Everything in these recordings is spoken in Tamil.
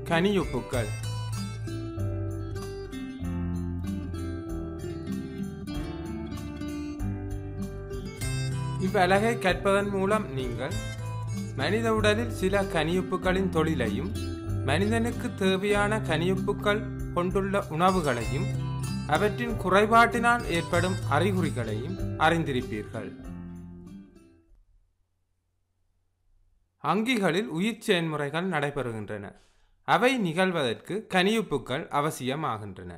கனியுப்புக்கள் இவ்வலகை கற்பதன் மூலம் நீங்கள் மனித உடலில் சில கனியுப்புக்களின் தொழிலையும் மனிதனுக்கு தேவையான கனியுப்புக்கள் கொண்டுள்ள உணவுகளையும் அவற்றின் குறைபாட்டினால் ஏற்படும் அறிகுறிகளையும் அறிந்திருப்பீர்கள் அங்கிகளில் உயிர் செயன்முறைகள் நடைபெறுகின்றன அவை நிகழ்வதற்கு கனியுப்புக்கள் அவசியமாகின்றன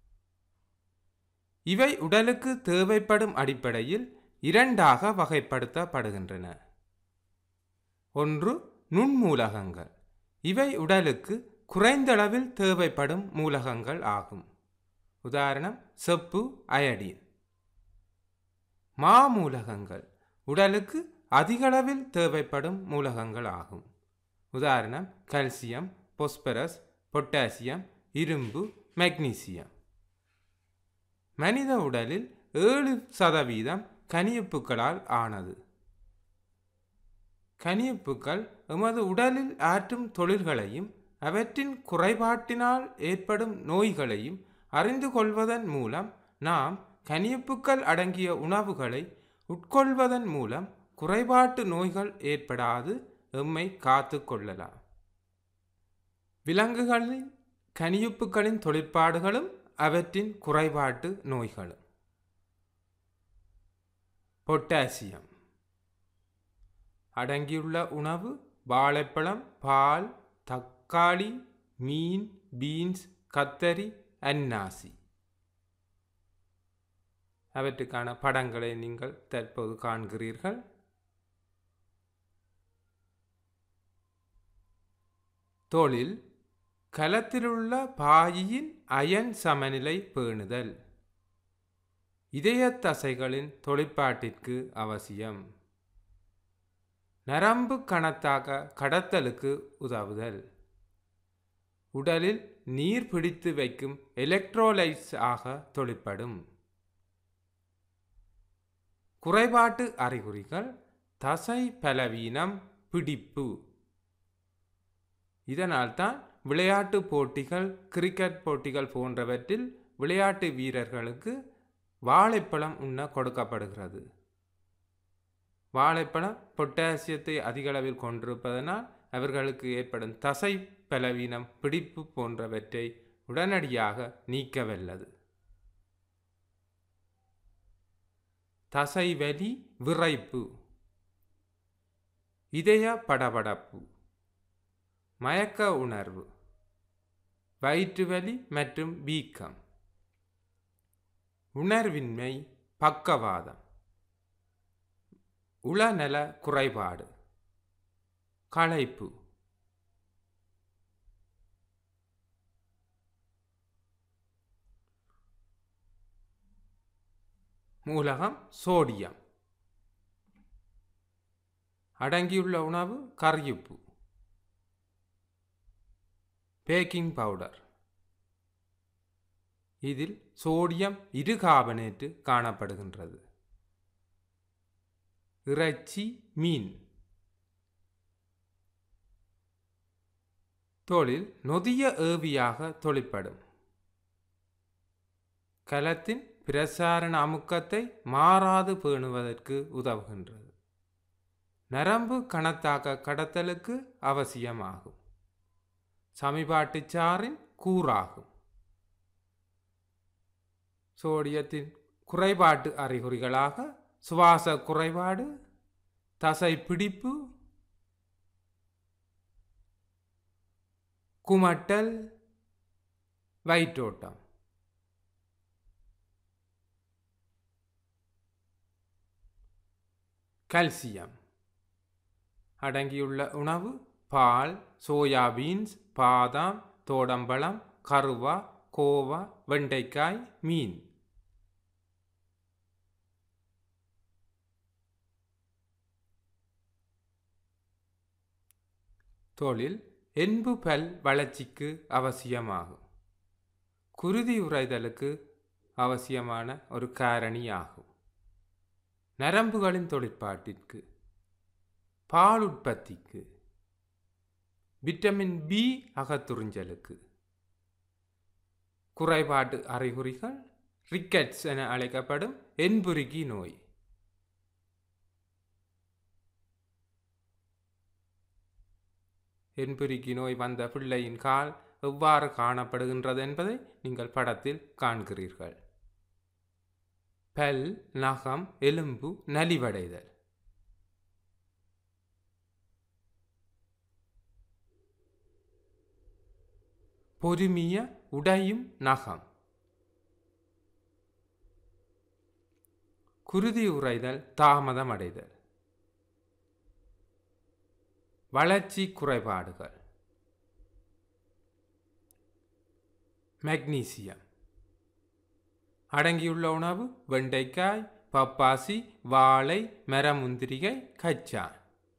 இவை உடலுக்கு தேவைப்படும் அடிப்படையில் இரண்டாக வகைப்படுத்தப்படுகின்றன ஒன்று நுண்மூலகங்கள் இவை உடலுக்கு குறைந்தளவில் தேவைப்படும் மூலகங்கள் ஆகும் உதாரணம் செப்பு அயடின் மாமூலகங்கள் உடலுக்கு அதிகளவில் தேவைப்படும் மூலகங்கள் ஆகும் உதாரணம் கால்சியம் பொஸ்பரஸ் பொட்டாசியம் இரும்பு மெக்னீசியம் மனித உடலில் ஏழு சதவீதம் கனியுப்புக்களால் ஆனது கனியுப்புக்கள் எமது உடலில் ஆற்றும் தொழில்களையும் அவற்றின் குறைபாட்டினால் ஏற்படும் நோய்களையும் அறிந்து கொள்வதன் மூலம் நாம் கனியுப்புக்கள் அடங்கிய உணவுகளை உட்கொள்வதன் மூலம் குறைபாட்டு நோய்கள் ஏற்படாது எம்மை காத்து கொள்ளலாம் விலங்குகளின் கனியுப்புக்களின் தொழிற்பாடுகளும் அவற்றின் குறைபாட்டு நோய்களும் பொட்டாசியம் அடங்கியுள்ள உணவு வாழைப்பழம் பால் தக்காளி மீன் பீன்ஸ் கத்தரி அன்னாசி அவற்றுக்கான படங்களை நீங்கள் தற்போது காண்கிறீர்கள் தொழில் கலத்திலுள்ள பாயின் அயன் சமநிலை பேணுதல் இதயத் தசைகளின் தொழிற்பாட்டிற்கு அவசியம் நரம்பு கணத்தாக கடத்தலுக்கு உதவுதல் உடலில் நீர் பிடித்து வைக்கும் எலக்ட்ரோலைட்ஸ் ஆக தொழிற்படும் குறைபாட்டு அறிகுறிகள் தசை பலவீனம் பிடிப்பு இதனால்தான் விளையாட்டு போட்டிகள் கிரிக்கெட் போட்டிகள் போன்றவற்றில் விளையாட்டு வீரர்களுக்கு வாழைப்பழம் உண்ண கொடுக்கப்படுகிறது வாழைப்பழம் பொட்டாசியத்தை அதிகளவில் கொண்டிருப்பதனால் அவர்களுக்கு ஏற்படும் தசை பலவீனம் பிடிப்பு போன்றவற்றை உடனடியாக நீக்கவல்லது தசைவலி விரைப்பு இதய படபடப்பு மயக்க உணர்வு வயிற்றுவலி மற்றும் வீக்கம் உணர்வின்மை பக்கவாதம் உளநல குறைபாடு களைப்பு மூலகம் சோடியம் அடங்கியுள்ள உணவு கரியுப்பு பேக்கிங் பவுடர் இதில் சோடியம் இருகாபனேட்டு காணப்படுகின்றது இறைச்சி மீன் தொழில் நொதிய ஏவியாக தொழிற்படும் கலத்தின் பிரசாரண அமுக்கத்தை மாறாது பேணுவதற்கு உதவுகின்றது நரம்பு கணத்தாக்க கடத்தலுக்கு அவசியமாகும் சமிபாட்டுச்சாறின் கூறாகும் சோடியத்தின் குறைபாட்டு அறிகுறிகளாக சுவாச குறைபாடு தசை பிடிப்பு குமட்டல் வயிற்றோட்டம் கல்சியம் அடங்கியுள்ள உணவு பால் சோயாபீன்ஸ் பாதாம் தோடம்பழம் கருவா கோவா வெண்டைக்காய் மீன் தொழில் என்பு பல் வளர்ச்சிக்கு அவசியமாகும் குருதி உறைதலுக்கு அவசியமான ஒரு காரணியாகும் நரம்புகளின் தொழிற்பாட்டிற்கு பால் உற்பத்திக்கு விட்டமின் பி அகத்துறிஞ்சலுக்கு குறைபாட்டு அறிகுறிகள் ரிக்கெட்ஸ் என அழைக்கப்படும் என்புருகி நோய் என்புருகி நோய் வந்த பிள்ளையின் கால் எவ்வாறு காணப்படுகின்றது என்பதை நீங்கள் படத்தில் காண்கிறீர்கள் பல் நகம் எலும்பு நலிவடைதல் பொறுமிய உடையும் நகம் குருதி உறைதல் தாமதம் அடைதல் வளர்ச்சி குறைபாடுகள் மெக்னீசியம் அடங்கியுள்ள உணவு வெண்டைக்காய் பப்பாசி வாழை மரமுந்திரிகை கச்சான்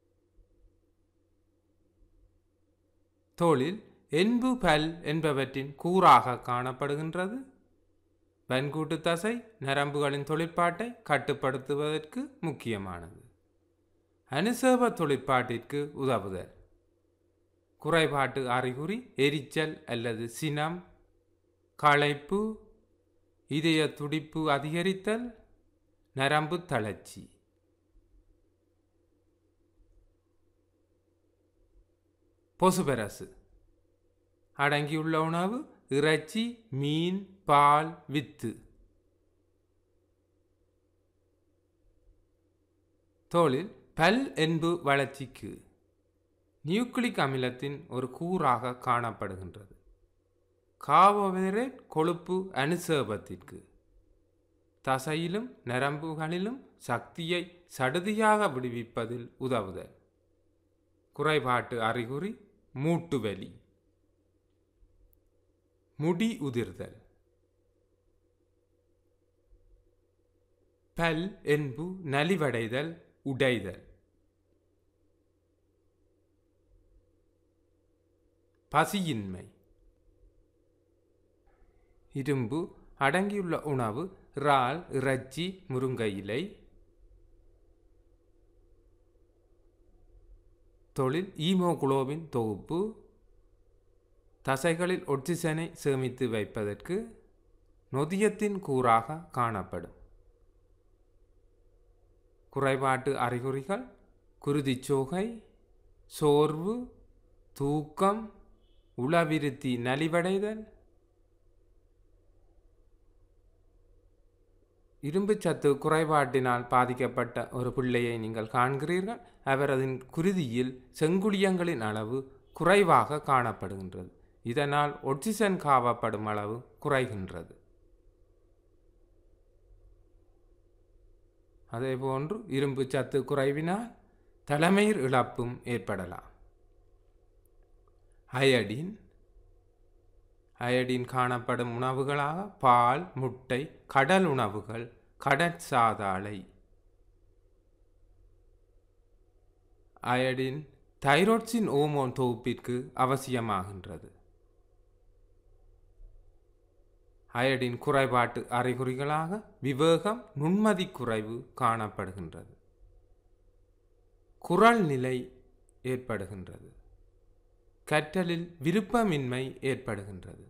தோளில் என்பு பல் என்பவற்றின் கூறாக காணப்படுகின்றது வன்கூட்டு தசை நரம்புகளின் தொழிற்பாட்டை கட்டுப்படுத்துவதற்கு முக்கியமானது அனுசேப தொழிற்பாட்டிற்கு உதவுதல் குறைபாட்டு அறிகுறி எரிச்சல் அல்லது சினம் களைப்பு இதய துடிப்பு அதிகரித்தல் நரம்பு தளர்ச்சி பொசுபரசு அடங்கியுள்ள உணவு இறைச்சி மீன் பால் வித்து தோலில் பல் என்பு வளர்ச்சிக்கு நியூக்ளிக் அமிலத்தின் ஒரு கூறாக காணப்படுகின்றது கார்போஹைட்ரேட் கொழுப்பு அனுசேபத்திற்கு தசையிலும் நரம்புகளிலும் சக்தியை சடுதியாக விடுவிப்பதில் உதவுதல் குறைபாட்டு அறிகுறி மூட்டு வலி முடி உதிர்தல் பல் என்பு நலிவடைதல் உடைதல் பசியின்மை இரும்பு அடங்கியுள்ள உணவு இறால் இறைச்சி முருங்கை இலை தொழில் ஈமோகுளோபின் தொகுப்பு தசைகளில் ஒட்சிசனை சேமித்து வைப்பதற்கு நொதியத்தின் கூறாக காணப்படும் குறைபாட்டு அறிகுறிகள் குருதிச்சோகை சோர்வு தூக்கம் உளவிருத்தி நலிவடைதல் இரும்புச்சத்து குறைபாட்டினால் பாதிக்கப்பட்ட ஒரு பிள்ளையை நீங்கள் காண்கிறீர்கள் அவரதின் குருதியில் செங்குளியங்களின் அளவு குறைவாக காணப்படுகின்றது இதனால் ஒட்சிசன் காவப்படும் அளவு குறைகின்றது அதேபோன்று இரும்பு சத்து குறைவினால் தலைமயிர் இழப்பும் ஏற்படலாம் அயடின் அயடின் காணப்படும் உணவுகளாக பால் முட்டை கடல் உணவுகள் கடற்சாதாளை அயடின் தைரோட்சின் ஓமோன் தொகுப்பிற்கு அவசியமாகின்றது அயடின் குறைபாட்டு அறிகுறிகளாக விவேகம் நுண்மதி குறைவு காணப்படுகின்றது குரல் நிலை ஏற்படுகின்றது கற்றலில் விருப்பமின்மை ஏற்படுகின்றது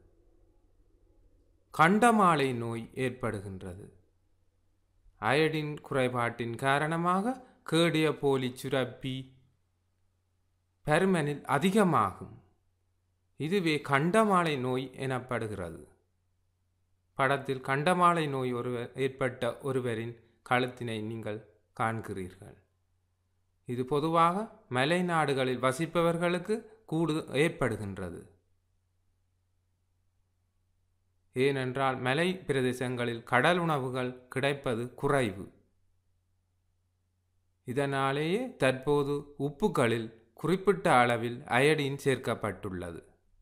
கண்டமாலை நோய் ஏற்படுகின்றது அயடின் குறைபாட்டின் காரணமாக கேடிய போலி சுரப்பி பருமனில் அதிகமாகும் இதுவே கண்டமாலை நோய் எனப்படுகிறது படத்தில் கண்டமாலை நோய் ஒருவர் ஏற்பட்ட ஒருவரின் கழுத்தினை நீங்கள் காண்கிறீர்கள் இது பொதுவாக மலை நாடுகளில் வசிப்பவர்களுக்கு கூடு ஏற்படுகின்றது ஏனென்றால் மலை பிரதேசங்களில் கடல் உணவுகள் கிடைப்பது குறைவு இதனாலேயே தற்போது உப்புகளில் குறிப்பிட்ட அளவில் அயடின் சேர்க்கப்பட்டுள்ளது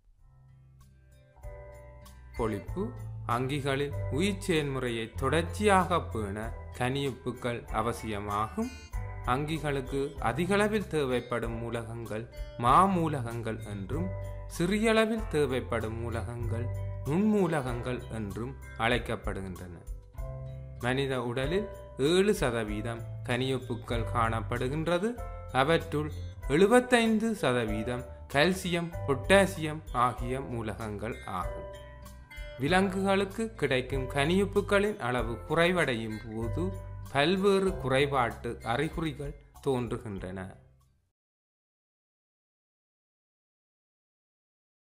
பொழிப்பு அங்கிகளில் உயிர் செயல்முறையை தொடர்ச்சியாக பேண கனியுப்புக்கள் அவசியமாகும் அங்கிகளுக்கு அதிகளவில் தேவைப்படும் மூலகங்கள் மாமூலகங்கள் என்றும் சிறியளவில் தேவைப்படும் மூலகங்கள் நுண்மூலகங்கள் என்றும் அழைக்கப்படுகின்றன மனித உடலில் ஏழு சதவீதம் கனியுப்புக்கள் காணப்படுகின்றது அவற்றுள் எழுபத்தைந்து சதவீதம் கால்சியம் பொட்டாசியம் ஆகிய மூலகங்கள் ஆகும் விலங்குகளுக்கு கிடைக்கும் கனியுப்புகளின் அளவு குறைவடையும் போது பல்வேறு குறைபாட்டு அறிகுறிகள் தோன்றுகின்றன